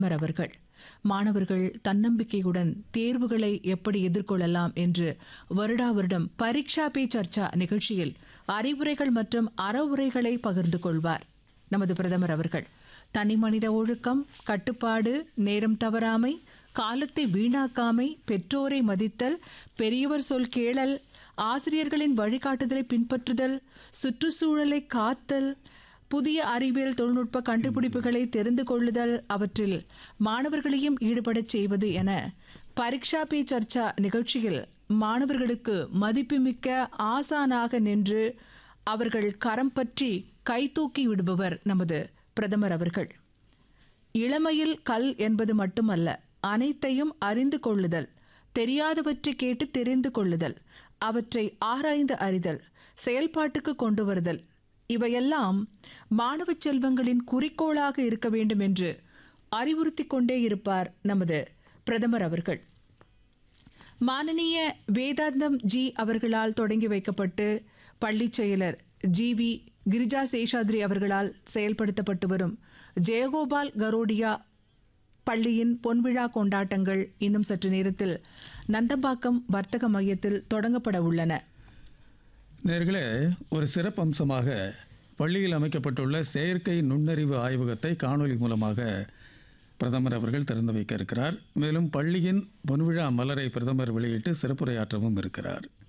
பிரதமர் அவர்கள் மாணவர்கள் தன்னம்பிக்கையுடன் தேர்வுகளை எப்படி எதிர்கொள்ளலாம் என்று வருடா வருடம் பரீட்சா பே சர்ச்சா நிகழ்ச்சியில் அறிவுரைகள் மற்றும் அறவுரைகளை பகிர்ந்து கொள்வார் நமது பிரதமர் அவர்கள் தனிமனித ஒழுக்கம் கட்டுப்பாடு நேரம் தவறாமை காலத்தை வீணாக்காமை பெற்றோரை மதித்தல் பெரியவர் சொல் கேளல் ஆசிரியர்களின் வழிகாட்டுதலை பின்பற்றுதல் சுற்றுச்சூழலை காத்தல் புதிய அறிவியல் தொழில்நுட்ப கண்டுபிடிப்புகளை தெரிந்து கொள்ளுதல் அவற்றில் மாணவர்களையும் ஈடுபடச் செய்வது என பரீட்சா பே சர்ச்சா நிகழ்ச்சியில் மாணவர்களுக்கு மதிப்புமிக்க ஆசானாக நின்று அவர்கள் கரம் பற்றி கைதூக்கி விடுபவர் நமது பிரதமர் அவர்கள் இளமையில் கல் என்பது மட்டுமல்ல அனைத்தையும் அறிந்து கொள்ளுதல் தெரியாதவற்றை கேட்டு தெரிந்து கொள்ளுதல் அவற்றை ஆராய்ந்து அறிதல் செயல்பாட்டுக்கு கொண்டு வருதல் இவையெல்லாம் மாணவ செல்வங்களின் குறிக்கோளாக இருக்க வேண்டும் என்று அறிவுறுத்தி கொண்டே இருப்பார் நமது பிரதமர் அவர்கள் மானனீய வேதாந்தம் ஜி அவர்களால் தொடங்கி வைக்கப்பட்டு பள்ளிச் செயலர் ஜி வி கிரிஜா சேஷாத்ரி அவர்களால் செயல்படுத்தப்பட்டு வரும் ஜெயகோபால் கரோடியா பள்ளியின் பொன்விழா கொண்டாட்டங்கள் இன்னும் சற்று நேரத்தில் நந்தம்பாக்கம் வர்த்தக மையத்தில் தொடங்கப்பட உள்ளன நேர்களே ஒரு சிறப்பம்சமாக பள்ளியில் அமைக்கப்பட்டுள்ள செயற்கை நுண்ணறிவு ஆய்வகத்தை காணொளி மூலமாக பிரதமர் அவர்கள் திறந்து வைக்க இருக்கிறார் மேலும் பள்ளியின் பொன்விழா மலரை பிரதமர் வெளியிட்டு சிறப்புரையாற்றவும் இருக்கிறார்